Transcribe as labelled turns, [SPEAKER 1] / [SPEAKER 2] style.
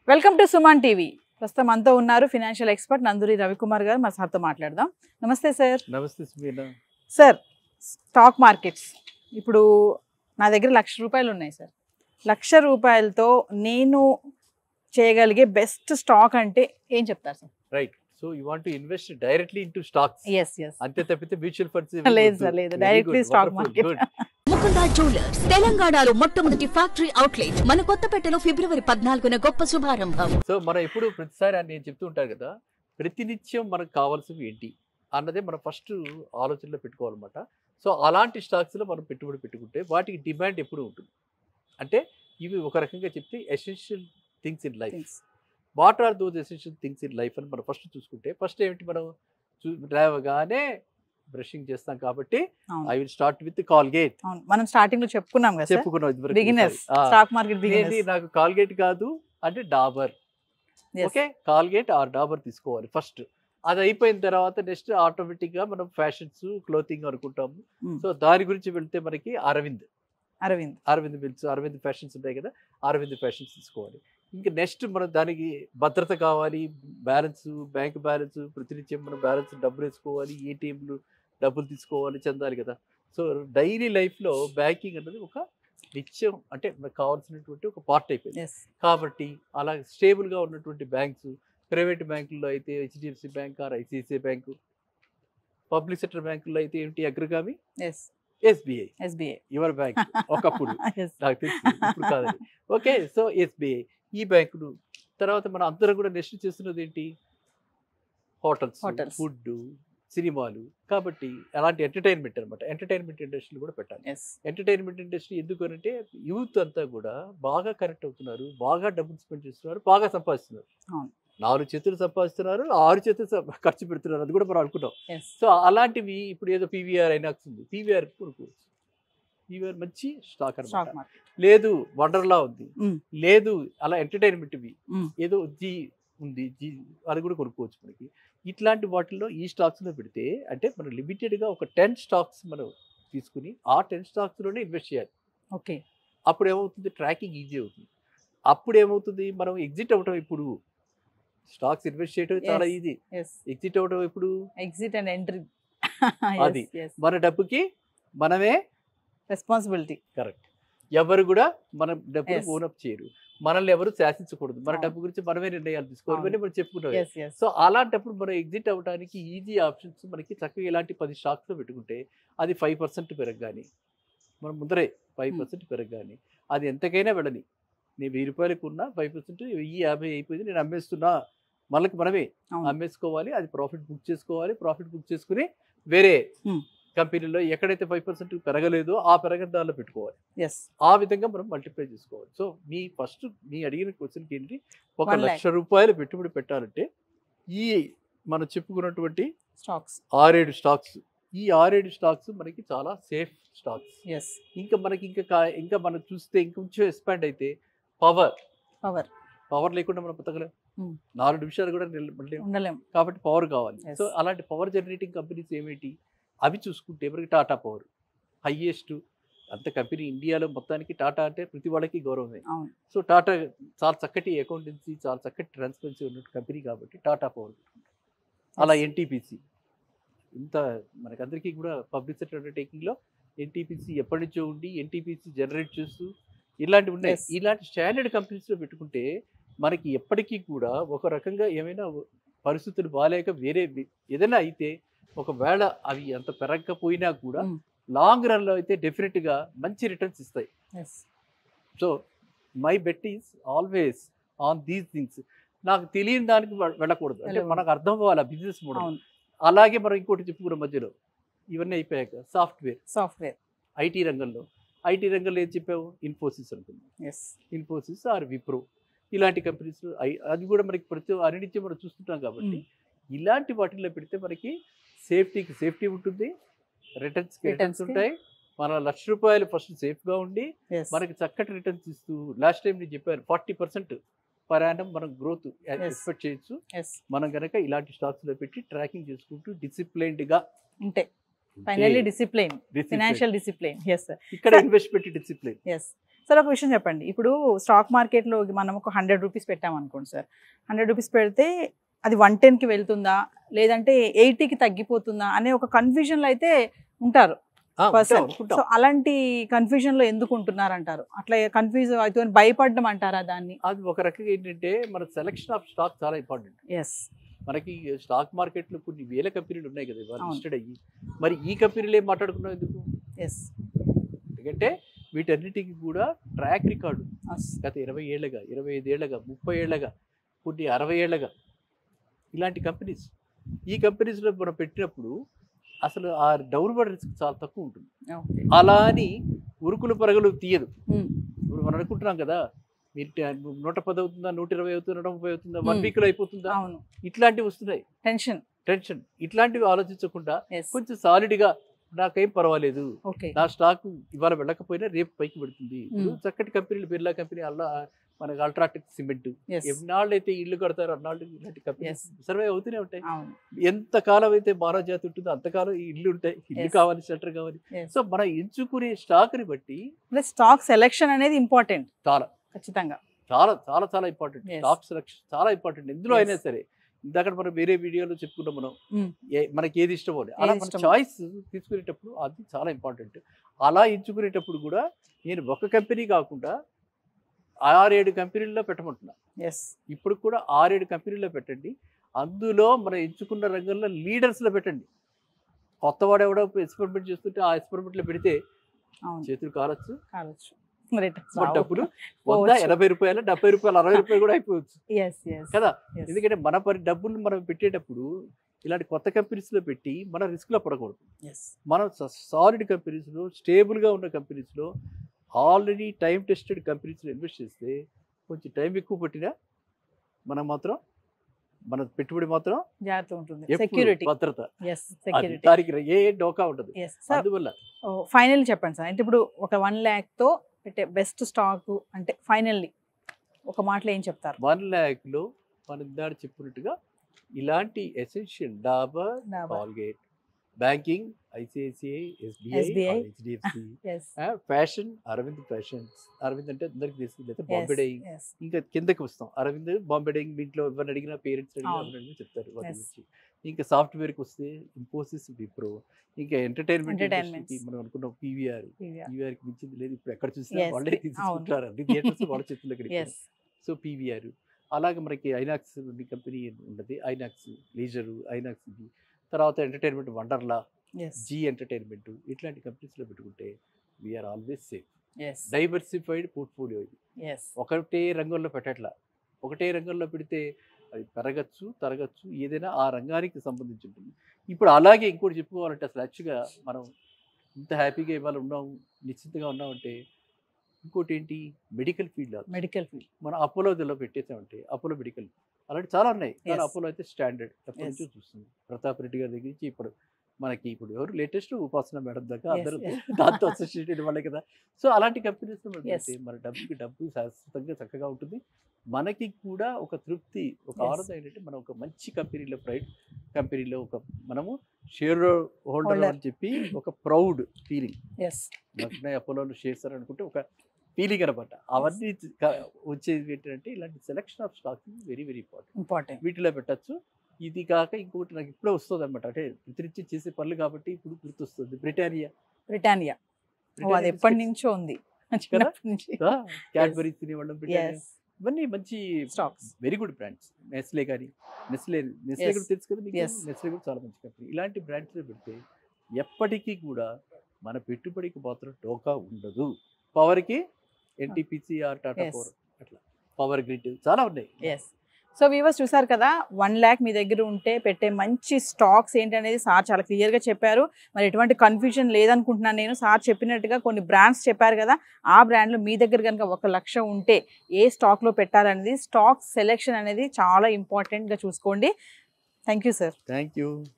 [SPEAKER 1] Welcome to Suman TV ప్రస్తుతం మనతో ఉన్నారు ఫినాన్షియల్ ఎక్స్పర్ట్ నందూరి రవికుమార్ గారు మా సార్తో మాట్లాడదాం నమస్తే సార్
[SPEAKER 2] నమస్తే సుమీనా
[SPEAKER 1] సార్ స్టాక్ మార్కెట్స్ ఇప్పుడు నా దగ్గర లక్ష రూపాయలు ఉన్నాయి సార్ లక్ష రూపాయలతో నేను చేయగలిగే బెస్ట్ స్టాక్ అంటే ఏం చెప్తారు sir
[SPEAKER 2] right so you want invest directly into stocks
[SPEAKER 1] yes yes
[SPEAKER 2] అంతే తప్పితే మ్యూచువల్ ఫండ్స్
[SPEAKER 1] లేదు సార్ లేదు directly stock market
[SPEAKER 3] Mukunda jewellers తెలంగాణలో మొట్టమొదటి ఫ్యాక్టరీ అవుట్లెట్ మన కొత్తపేటలో ఫిబ్రవరి పద్నాలుగున గొప్ప శుభారంభం
[SPEAKER 2] సో మనం ఎప్పుడు ప్రతిసారి అని నేను చెప్తూ ఉంటాను కదా ప్రతినిత్యం మనకు కావాల్సినవి ఏంటి అన్నదే మనం ఫస్ట్ ఆలోచనలో పెట్టుకోవాలన్నమాట సో అలాంటి స్టాక్స్లో మనం పెట్టుబడి పెట్టుకుంటే వాటికి డిమాండ్ ఎప్పుడు ఉంటుంది అంటే ఇవి ఒక రకంగా చెప్తే essential things in life what are those essential things in life అని మనం ఫస్ట్ చూసుకుంటే ఫస్ట్ ఏమిటి మనం చూ లేవగానే బ్రషింగ్ చేస్తాం కాబట్టి
[SPEAKER 1] అవును.
[SPEAKER 2] I will start with Colgate
[SPEAKER 1] అవును మనం స్టార్టింగ్ లో చెప్పుకున్నాం కదా సార్
[SPEAKER 2] చెప్పుకున్నాం ఇదివరకు
[SPEAKER 1] బిగినర్స్
[SPEAKER 2] ఈసారి. ఆ.
[SPEAKER 1] స్టాక్ మార్కెట్
[SPEAKER 2] ఏంటి
[SPEAKER 1] బిగినర్స్
[SPEAKER 2] నాకు కాల్గేట్ కాదు అంటే Dabur okay Colgate or Dabur తీసుకోవాలి ఫస్ట్ అది అయిపోయిన తర్వాత నెక్స్ట్ ఆటోమేటిక్ గా మనం ఫ్యాషన్స్ క్లోతింగ్ అనుకుంటాము
[SPEAKER 1] Mm.
[SPEAKER 2] సో దాని గురించి వెళ్తే మనకి అరవింద్
[SPEAKER 1] అరవింద్
[SPEAKER 2] అరవింద్ బిల్స్ అరవింద్ ఫ్యాషన్స్ ఉంటాయి కదా అరవింద్ ఫ్యాషన్స్ తీసుకోవాలి ఇంకా నెక్స్ట్ మనం దానికి భద్రత కావాలి బ్యాలెన్స్ బ్యాంక్ బ్యాలెన్స్ ప్రతినిత్యం మనం బ్యాలెన్స్ డబ్బులు వేసుకోవాలి ఏటీఎంలు డబ్బులు తీసుకోవాలి చెందాలి కదా సో డైలీ లైఫ్లో బ్యాంకింగ్ అన్నది ఒక నిత్యం అంటే మనకు కావాల్సినటువంటి ఒక పార్ట్ అయిపోయింది
[SPEAKER 1] ఎస్
[SPEAKER 2] కాబట్టి అలా స్టేబుల్గా ఉన్నటువంటి బ్యాంక్స్ ప్రైవేట్ బ్యాంకుల్లో అయితే HDFC bank or ICICI bank public sector బ్యాంకుల్లో అయితే ఏంటి అగ్రగామి
[SPEAKER 1] yes
[SPEAKER 2] SBI
[SPEAKER 1] SBI
[SPEAKER 2] your bank ఒకప్పుడు
[SPEAKER 1] ఎస్
[SPEAKER 2] నాకు తెలుసు ఇప్పుడు కాదని ఓకే సో ఎస్బీఐ ఈ బ్యాంకులు తర్వాత మనం అందరం కూడా నెక్స్ట్ చేస్తున్నది ఏంటి హోటల్స్
[SPEAKER 1] Hotels.
[SPEAKER 2] ఫుడ్ సినిమాలు కాబట్టి అలాంటి ఎంటర్టైన్మెంట్ అనమాట ఎంటర్టైన్మెంట్ ఇండస్ట్రీలు కూడా పెట్టాలి
[SPEAKER 1] ఎస్
[SPEAKER 2] ఎంటర్టైన్మెంట్ ఇండస్ట్రీ ఎందుకు అంటే యూత్ అంతా కూడా బాగా కనెక్ట్ అవుతున్నారు బాగా డబ్బులు స్పెండ్ చేస్తున్నారు బాగా సంపాదిస్తున్నారు
[SPEAKER 1] అవును.
[SPEAKER 2] నాలుగు చేతులు సంపాదిస్తున్నారు ఆరు చేతులు సం- ఖర్చు పెడుతున్నారు అది కూడా మనం అనుకున్నాం
[SPEAKER 1] ఎస్
[SPEAKER 2] సో అలాంటివి ఇప్పుడు ఏదో పీవీఆర్ ఐనాక్స్ ఉంది పీవీఆర్ కొనుక్కోవచ్చు పీవీఆర్ మంచి స్టాక్
[SPEAKER 1] స్టాక్
[SPEAKER 2] అనమాట
[SPEAKER 1] మార్కెట్
[SPEAKER 2] లేదు వండర్లా ఉంది
[SPEAKER 1] Mm.
[SPEAKER 2] లేదు అలా ఎంటర్టైన్మెంట్వి
[SPEAKER 1] Mm.
[SPEAKER 2] ఏదో జీ ఉంది జీ అది కూడా కొనుక్కోవచ్చు మనకి ఇట్లాంటి వాటిల్లో ఈ స్టాక్స్లో పెడితే అంటే మనం లిమిటెడ్గా ఒక టెన్ స్టాక్స్ మనం తీసుకుని ఆ టెన్ స్టాక్స్లోనే ఇన్వెస్ట్ చేయాలి
[SPEAKER 1] ఓకే
[SPEAKER 2] అప్పుడు ఏమవుతుంది ట్రాకింగ్ ఈజీ అవుతుంది అప్పుడు ఏమవుతుంది మనం ఎగ్జిట్ అవ్వటం ఇప్పుడు స్టాక్స్ ఇన్వెస్ట్ చేయడం చాలా
[SPEAKER 1] Yes.
[SPEAKER 2] ఈజీ
[SPEAKER 1] ఎస్
[SPEAKER 2] ఎగ్జిట్ అవ్వడం ఇప్పుడు
[SPEAKER 1] ఎగ్జిట్ అండ్ ఎంట్రీ
[SPEAKER 2] అది. మన డబ్బుకి మనమే
[SPEAKER 1] రెస్పాన్సిబిలిటీ
[SPEAKER 2] కరెక్ట్ ఎవరు కూడా మన డబ్బులు
[SPEAKER 1] Yes.
[SPEAKER 2] ఓనప్ చేయరు మనల్ని ఎవరు శాసించకూడదు మన
[SPEAKER 1] అవును.
[SPEAKER 2] డబ్బు గురించి మనమే నిర్ణయాలు తీసుకోవాలి ఇవన్నీ మనం చెప్పుకుంటాం
[SPEAKER 1] ఎస్ ఎస్
[SPEAKER 2] సో అలాంటప్పుడు మనం ఎగ్జిట్ అవ్వడానికి ఈజీ ఆప్షన్స్ మనకి చక్కగా ఇలాంటి పది స్టాక్స్లో పెట్టుకుంటే అది ఫైవ్ పర్సెంట్ పెరగగాని మనం ముందరే ఫైవ్ పర్సెంట్ పెరగగాని అది ఎంతకైనా వెళ్ళని నేను వెయ్యి రూపాయలకు ఉన్న ఫైవ్ పర్సెంట్ వెయ్యి యాభై అయిపోయింది నేను అమ్మేస్తున్నా మనకి మనమే
[SPEAKER 1] అవును.
[SPEAKER 2] అమ్మేసుకోవాలి అది ప్రాఫిట్ బుక్ చేసుకోవాలి ప్రాఫిట్ బుక్ చేసుకుని వేరే
[SPEAKER 1] Hmm.
[SPEAKER 2] కంపెనీలో ఎక్కడైతే ఫైవ్ పర్సెంట్ పెరగలేదో ఆ పెరగని దానిలో పెట్టుకోవాలి
[SPEAKER 1] ఎస్
[SPEAKER 2] ఆ విధంగా మనం మల్టిప్లై చేసుకోవాలి సో మీ ఫస్ట్ మీ అడిగిన క్వశ్చన్కి ఏంటి ఒక
[SPEAKER 1] One lakh.
[SPEAKER 2] లక్ష రూపాయలు పెట్టుబడి పెట్టాలంటే ఈ మనం చెప్పుకున్నటువంటి
[SPEAKER 1] స్టాక్స్
[SPEAKER 2] ఆరేడు స్టాక్స్ ఈ ఆరేడు స్టాక్స్ మనకి చాలా సేఫ్ స్టాక్స్
[SPEAKER 1] ఎస్
[SPEAKER 2] ఇంకా మనకి ఇంకా కా- ఇంకా మనం చూస్తే ఇంకొంచెం ఎక్స్పాండ్ అయితే పవర్
[SPEAKER 1] పవర్
[SPEAKER 2] పవర్ లేకుండా మనం బతకలేం
[SPEAKER 1] Hmm.
[SPEAKER 2] నాలుగు నిమిషాలు కూడా నిలబడలేం
[SPEAKER 1] ఉండలేం
[SPEAKER 2] కాబట్టి పవర్ కావాలి
[SPEAKER 1] Yes.
[SPEAKER 2] సో అలాంటి పవర్ జనరేటింగ్ కంపెనీస్ ఏమిటి అవి చూసుకుంటే మనకి టాటా పవర్ హైయెస్ట్ అంత కంపెనీ ఇండియాలో మొత్తానికి టాటా అంటే ప్రతి వాళ్ళకి గౌరవమే
[SPEAKER 1] అవును
[SPEAKER 2] సో టాటా చాలా చక్కటి అకౌంటెన్సీ చాలా చక్కటి ట్రాన్స్పరెన్సీ ఉన్న కంపెనీ కాబట్టి టాటా పవర్ అలా
[SPEAKER 1] Yes.
[SPEAKER 2] ఎన్టీపీసీ ఇంత మనకందరికీ కూడా పబ్లిక్ సెక్టర్ అండర్టేకింగ్లో ఎన్టీపీసీ ఎప్పటి నుంచో ఉండి ఎన్టీపీసీ జనరేట్ చేస్తూ ఇలాంటివి ఉన్నాయి
[SPEAKER 1] Yes.
[SPEAKER 2] ఇలాంటి స్టాండర్డ్ కంపెనీస్లో పెట్టుకుంటే మనకి ఎప్పటికీ కూడా ఒక రకంగా ఏమైనా పరిస్థితులు బాగాలేక వేరే వి- ఏదైనా అయితే ఒకవేళ అవి అంత పెరగకపోయినా కూడా
[SPEAKER 1] Mm.
[SPEAKER 2] లాంగ్ రన్లో అయితే డెఫినెట్గా మంచి రిటర్న్స్ ఇస్తాయి
[SPEAKER 1] yes
[SPEAKER 2] so my bet is always on these things నాకు తెలియని దానికి వె- వెళ్ళకూడదు అంటే
[SPEAKER 1] వెళ్ళకూడదు.
[SPEAKER 2] మనకు అర్థం అవ్వాలి బిజినెస్ మోడల్
[SPEAKER 1] అవును
[SPEAKER 2] అలాగే మనం ఇంకోటి చెప్పుకున్న మధ్యలో ఇవన్నీ అయిపోయాక సాఫ్ట్వేర్
[SPEAKER 1] సాఫ్ట్వేర్
[SPEAKER 2] ఐటీ రంగంలో ఐటీ రంగంలో ఏం చెప్పావు ఇన్ఫోసిస్ అనుకుందాం
[SPEAKER 1] ఎస్
[SPEAKER 2] ఇన్ఫోసిస్ ఆర్ విప్రో ఇలాంటి కంపెనీస్ అది కూడా మనకి ప్రతి అన్నింటి మనం చూస్తుంటాం కాబట్టి ఇలాంటి వాటిల్లో పెడితే మనకి సేఫ్టీకి సేఫ్టీ ఉంటుంది రిటర్న్స్కి
[SPEAKER 1] Returns
[SPEAKER 2] రిటర్న్స్
[SPEAKER 1] కి.
[SPEAKER 2] ఉంటాయి మన లక్ష రూపాయలు ఫస్ట్ సేఫ్గా ఉండి
[SPEAKER 1] ఎస్
[SPEAKER 2] మనకి చక్కటి రిటర్న్స్ ఇస్తూ లాస్ట్ టైం నేను చెప్పాను ఫార్టీ పర్సెంట్ పర్ యానం మనం గ్రోత్ ఎక్స్పెక్ట్ చేయొచ్చు
[SPEAKER 1] ఎస్
[SPEAKER 2] మనం కనుక ఇలాంటి స్టాక్స్ లో పెట్టి ట్రాకింగ్ చేసుకుంటూ డిసిప్లైన్డ్ గా
[SPEAKER 1] ఉంటే finally discipline
[SPEAKER 2] disciplined.
[SPEAKER 1] Financial discipline yes
[SPEAKER 2] ఇక్కడ ఇన్వెస్ట్ పెట్టి డిసిప్లిన్
[SPEAKER 1] ఎస్ సార్ ఒక విషయం చెప్పండి ఇప్పుడు స్టాక్ మార్కెట్లో మనం ఒక హండ్రెడ్ రూపీస్ పెట్టామనుకోండి సార్ హండ్రెడ్ రూపీస్ పెడితే అది వన్ టెన్కి వెళ్తుందా లేదంటే ఎయిటీకి తగ్గిపోతుందా అనే ఒక కన్ఫ్యూజన్లో అయితే ఉంటారు
[SPEAKER 2] ఆ, ఉంటాం,
[SPEAKER 1] పర్సన్
[SPEAKER 2] అనుకుంటాం.
[SPEAKER 1] సో అలాంటి కన్ఫ్యూజన్ లో ఎందుకు ఉంటున్నారు అంటారు అట్లా కన్ఫ్యూజ్ అవుతుంది భయపడడం అంటారా దాన్ని
[SPEAKER 2] అది ఒక రకంగా ఏంటంటే మన సెలక్షన్ ఆఫ్ స్టాక్ చాలా ఇంపార్టెంట్
[SPEAKER 1] ఎస్
[SPEAKER 2] మనకి స్టాక్ మార్కెట్లో కొన్ని వేల కంపెనీలు ఉన్నాయి కదా ఇవాళ
[SPEAKER 1] అవును.
[SPEAKER 2] లిస్టెడ్ అయ్యి మరి ఈ కంపెనీలు ఏం మాట్లాడుకున్నాం ఎందుకు
[SPEAKER 1] ఎస్
[SPEAKER 2] ఎందుకంటే వీటన్నిటికీ కూడా ట్రాక్ రికార్డు గత ఇరవై ఏళ్ళగా ఇరవై ఐదు ఏళ్ళగా ముప్పై ఏళ్ళగా కొన్ని అరవై ఏళ్ళగా ఇలాంటి కంపెనీస్ ఈ కంపెనీస్లో మనం పెట్టినప్పుడు అసలు ఆ డౌన్వర్డ్ రిస్క్ చాలా తక్కువ ఉంటుంది
[SPEAKER 1] ఓకే
[SPEAKER 2] అలా అని ఉరుకులు పరుగులు తీయదు ఇప్పుడు మనం అనుకుంటున్నాం కదా మీరు ట- నూట పది అవుతుందా నూట ఇరవై అవుతుందా నూట ముప్పై అవుతుందా వన్
[SPEAKER 1] Hmm.
[SPEAKER 2] వీక్లో అయిపోతుందా
[SPEAKER 1] అవును
[SPEAKER 2] ఇట్లాంటివి వస్తున్నాయి
[SPEAKER 1] టెన్షన్
[SPEAKER 2] టెన్షన్ ఇట్లాంటివి ఆలోచించకుండా
[SPEAKER 1] ఎస్
[SPEAKER 2] కొంచెం సాలిడ్గా నాకేం పర్వాలేదు
[SPEAKER 1] ఓకే
[SPEAKER 2] నా స్టాక్ ఇవాళ వెళ్ళకపోయినా రేపు పైకి పెడుతుంది ఇప్పుడు
[SPEAKER 1] Hmm.
[SPEAKER 2] చక్కటి కంపెనీలు బిర్లా కంపెనీ అల్లా మనకి అల్ట్రాటెక్ సిమెంట్
[SPEAKER 1] ఎస్
[SPEAKER 2] ఎన్నాళ్ళు అయితే ఇల్లు కడతారో అన్నాళ్ళు ఇలాంటి కంపెనీస్
[SPEAKER 1] Yes.
[SPEAKER 2] సర్వే అవుతూనే ఉంటాయి
[SPEAKER 1] అవును
[SPEAKER 2] ఎంత కాలం అయితే మానవ జాతి ఉంటుందో అంతకాలం ఈ ఇల్లు ఉంటాయి ఇల్లు
[SPEAKER 1] Yes.
[SPEAKER 2] కావాలి షట్టర్ కావాలి
[SPEAKER 1] Yes.
[SPEAKER 2] సో మనం ఎంచుకునే స్టాక్ ని బట్టి
[SPEAKER 1] అంటే స్టాక్ సెలెక్షన్ అనేది ఇంపార్టెంట్
[SPEAKER 2] చాలా
[SPEAKER 1] ఖచ్చితంగా
[SPEAKER 2] చాలా చాలా చాలా ఇంపార్టెంట్
[SPEAKER 1] Yes.
[SPEAKER 2] స్టాక్ సెలక్షన్ చాలా ఇంపార్టెంట్ ఎందులో
[SPEAKER 1] Yes.
[SPEAKER 2] అయినా సరే ఇందాక మనం వేరే వీడియోలో చెప్పుకున్నాం మనం
[SPEAKER 1] Mm.
[SPEAKER 2] ఏ- మనకి ఏది ఇష్టమో అని. అలా
[SPEAKER 1] ఏది
[SPEAKER 2] మన
[SPEAKER 1] ఇష్టమో.
[SPEAKER 2] చాయిస్ తీసుకునేటప్పుడు అది చాలా ఇంపార్టెంట్ అలా ఎంచుకునేటప్పుడు కూడా నేను ఒక కంపెనీ కాకుండా ఆరేడు కంపెనీల్లో పెట్టమంటున్నా
[SPEAKER 1] ఎస్
[SPEAKER 2] ఇప్పుడు కూడా ఆరేడు కంపెనీల్లో పెట్టండి అందులో మనం ఎంచుకున్న రంగంలో లీడర్స్లో పెట్టండి కొత్తవాడు ఎవడో ఎక్స్పెరిమెంట్ చేస్తుంటే ఆ ఎక్స్పెరిమెంట్లో పెడితే
[SPEAKER 1] అవును
[SPEAKER 2] చేతులు కాలొచ్చు
[SPEAKER 1] కావచ్చు రిటర్న్స్
[SPEAKER 2] మన డబ్బులు వంద
[SPEAKER 1] పోవచ్చు.
[SPEAKER 2] ఎనభై రూపాయలు డెబ్బై రూపాయలు అరవై రూపాయలు కూడా అయిపోవచ్చు
[SPEAKER 1] ఎస్ ఎస్
[SPEAKER 2] కదా ఎందుకంటే మన పరి డబ్బులు మనం పెట్టేటప్పుడు ఇలాంటి కొత్త కంపెనీస్లో పెట్టి మనం రిస్క్లో పడకూడదు
[SPEAKER 1] ఎస్
[SPEAKER 2] మనం సాలిడ్ కంపెనీస్లో స్టేబుల్గా ఉన్న కంపెనీస్లో ఆల్రెడీ టైం టెస్టెడ్ కంపెనీస్లో ఇన్వెస్ట్ చేస్తే కొంచెం టైం ఎక్కువ పట్టినా మనం మాత్రం మన పెట్టుబడి మాత్రం
[SPEAKER 1] జాగ్రత్త ఉంటుంది
[SPEAKER 2] ఎప్పుడు
[SPEAKER 1] సెక్యూరిటీ
[SPEAKER 2] భద్రత
[SPEAKER 1] ఎస్
[SPEAKER 2] అది
[SPEAKER 1] సెక్యూరిటీ
[SPEAKER 2] దానికి ఏ డోకా ఉండదు
[SPEAKER 1] ఎస్ సార్
[SPEAKER 2] అందువల్ల
[SPEAKER 1] ఫైనల్ చెప్పండి సార్ అంటే ఇప్పుడు ఒక వన్ ల్యాక్ తో పెట్టే బెస్ట్ స్టాక్ అంటే ఫైనల్లీ ఒక మాటలో ఏం చెప్తారు
[SPEAKER 2] వన్ ల్యాక్లో మనం ఇందాక చెప్పినట్టుగా ఇలాంటి essential Dabur
[SPEAKER 1] Dabur
[SPEAKER 2] Colgate banking ICICI SBI
[SPEAKER 1] SBI.
[SPEAKER 2] HDFC
[SPEAKER 1] yes
[SPEAKER 2] fashion Arvind fashions Arvind అంటే అందరికి తెలుసు లేదా బాంబే డైయింగ్
[SPEAKER 1] ఎస్
[SPEAKER 2] ఇంకా కిందకి వస్తాం అరవింద్ బాంబే డైయింగ్ మీ ఇంట్లో ఎవరిని అడిగినా పేరెంట్స్ అడిగినా
[SPEAKER 1] అవును.
[SPEAKER 2] ఎవరిని అడిగినా చెప్తారు వాటి
[SPEAKER 1] Yes.
[SPEAKER 2] గురించి ఇంకా సాఫ్ట్వేర్కి వస్తే ఇన్ఫోసిస్ విప్రో ఇంకా ఎంటర్టైన్మెంట్
[SPEAKER 1] Entertainments.
[SPEAKER 2] మనం అనుకున్నాం పీవీఆర్ పీవీఆర్కి మించింది లేదు ఇప్పుడు ఎక్కడ చూసినా
[SPEAKER 1] Yes,
[SPEAKER 2] వాళ్ళే
[SPEAKER 1] yes,
[SPEAKER 2] తీసుకుంటారు అన్ని థియేటర్స్ వాళ్ళ చేతుల్లోకి
[SPEAKER 1] ఎస్
[SPEAKER 2] సో పీవీఆర్ అలాగే మనకి ఐనాక్స్ కంపెనీ ఉన్నది ఐనాక్స్ లీజరు ఐనాక్స్ ఇది తర్వాత entertainment Wonderla
[SPEAKER 1] yes
[SPEAKER 2] Zee entertainment ఇట్లాంటి కంపెనీస్లో పెట్టుకుంటే we're always safe
[SPEAKER 1] yes
[SPEAKER 2] diversified portfolio ఇది
[SPEAKER 1] ఎస్
[SPEAKER 2] ఒకటే రంగంలో పెట్టట్లా ఒకటే రంగంలో పెడితే అది పెరగచ్చు తరగచ్చు ఏదైనా ఆ రంగానికి సంబంధించి ఉంటుంది ఇప్పుడు అలాగే ఇంకోటి చెప్పుకోవాలంటే అసలు యాక్చువల్గా మనం ఇంత హ్యాపీగా ఇవాళ ఉన్నాం నిశ్చింతగా ఉన్నామంటే ఇంకోటి ఏంటి మెడికల్ ఫీల్డ్
[SPEAKER 1] మెడికల్ ఫీల్డ్
[SPEAKER 2] మన అపోలోలో పెట్టేసామంటే అపోలో మెడికల్ అలాంటి చాలా ఉన్నాయి కానీ
[SPEAKER 1] Yes.
[SPEAKER 2] అపోలో అయితే స్టాండర్డ్ ఎప్పటి
[SPEAKER 1] Yes.
[SPEAKER 2] నుంచో చూస్తుంది ప్రతాప్ రెడ్డి గారి దగ్గర నుంచి ఇప్పుడు మనకి ఇప్పుడు ఎవరు లేటెస్ట్ ఉపాసన మేడం దాకా
[SPEAKER 1] Yes,
[SPEAKER 2] అందరూ
[SPEAKER 1] yes.
[SPEAKER 2] దాంతో అసోసియేటెడ్ వాళ్ళే కదా సో అలాంటి కంపెనీస్
[SPEAKER 1] Yes.
[SPEAKER 2] మన డబ్బుకి డబ్బు శాశ్వతంగా చక్కగా ఉంటుంది మనకి కూడా ఒక తృప్తి ఒక
[SPEAKER 1] Yes.
[SPEAKER 2] ఆనందం ఏంటంటే మనం ఒక మంచి కంపెనీలో ప్రైడ్ కంపెనీలో ఒక మనము షేర్ హోల్డర్
[SPEAKER 1] Holder.
[SPEAKER 2] అని చెప్పి ఒక ప్రౌడ్ ఫీలింగ్
[SPEAKER 1] ఎస్
[SPEAKER 2] నాకు అపోలోలో షేర్స్ అని అనుకుంటే ఒక ఫీలింగ్ అనమాట అవన్నీ క- వచ్చేది ఏంటంటే ఇలాంటి selection of stock very very important
[SPEAKER 1] important
[SPEAKER 2] వీటిలో పెట్టచ్చు ఇది కాక ఇంకొకటి నాకు ఇప్పుడే వస్తుంది అనమాట అంటే ప్రతినిత్యం చేసే పనులు కాబట్టి ఇప్పుడు గుర్తొస్తుంది బ్రిటానియా
[SPEAKER 1] బ్రిటానియా ఓ అది ఎప్పటి నుంచో ఉంది చిన్నప్పటి నుంచి
[SPEAKER 2] క్యాడ్బరీ తినేవాళ్ళం బ్రిటానియా
[SPEAKER 1] ఎస్
[SPEAKER 2] ఇవన్నీ మంచి
[SPEAKER 1] stocks
[SPEAKER 2] very good brands Nestle కానీ నెస్లే నెస్లే
[SPEAKER 1] Yes.
[SPEAKER 2] కూడా తెలుసు కదా మీకు
[SPEAKER 1] Yes.
[SPEAKER 2] నెస్లే కూడా చాలా మంచి కంపెనీ ఇలాంటి బ్రాండ్స్లో పెడితే ఎప్పటికీ కూడా మన పెట్టుబడికి మాత్రం టోకా ఉండదు పవర్కి NTPC or Tata
[SPEAKER 1] Yes.
[SPEAKER 2] Power అట్లా పవర్ గ్రిడ్ చాలా ఉన్నాయి
[SPEAKER 1] ఎస్ సో వీవర్స్ చూసారు కదా వన్ ల్యాక్ మీ దగ్గర ఉంటే పెట్టే మంచి స్టాక్స్ ఏంటనేది సార్ చాలా క్లియర్గా చెప్పారు మరి ఎటువంటి కన్ఫ్యూజన్ లేదనుకుంటున్నాను నేను సార్ చెప్పినట్టుగా కొన్ని బ్రాండ్స్ చెప్పారు కదా ఆ బ్రాండ్లో మీ దగ్గర కనుక ఒక లక్ష ఉంటే ఏ స్టాక్లో పెట్టాలనేది స్టాక్ సెలెక్షన్ అనేది చాలా ఇంపార్టెంట్గా చూసుకోండి thank you sir
[SPEAKER 2] thank you